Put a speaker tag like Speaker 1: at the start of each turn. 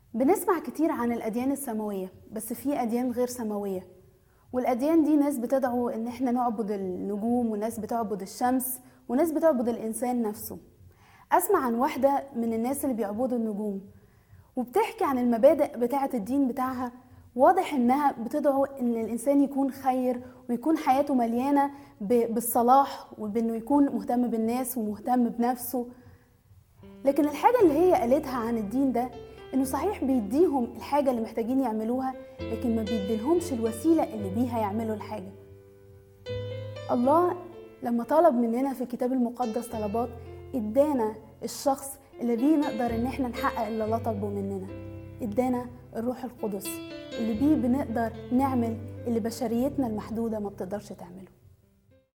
Speaker 1: بنسمع كتير عن الأديان السماوية بس في أديان غير سماوية والأديان دي ناس بتدعو إن احنا نعبد النجوم وناس بتعبد الشمس وناس بتعبد الإنسان نفسه أسمع عن واحدة من الناس اللي بيعبدوا النجوم وبتحكي عن المبادئ بتاعة الدين بتاعها واضح إنها بتدعو إن الإنسان يكون خير ويكون حياته مليانة ب- بالصلاح وبإنه يكون مهتم بالناس ومهتم بنفسه لكن الحاجة اللي هي قالتها عن الدين ده إنه صحيح بيديهم الحاجة اللي محتاجين يعملوها لكن ما بيديلهمش الوسيلة اللي بيها يعملوا الحاجة الله لما طلب مننا في الكتاب المقدس طلبات ادانا الشخص اللي بيه نقدر ان احنا نحقق اللي الله طلبه مننا ادانا الروح القدس اللي بيه بنقدر نعمل اللي بشريتنا المحدودة ما بتقدرش تعمله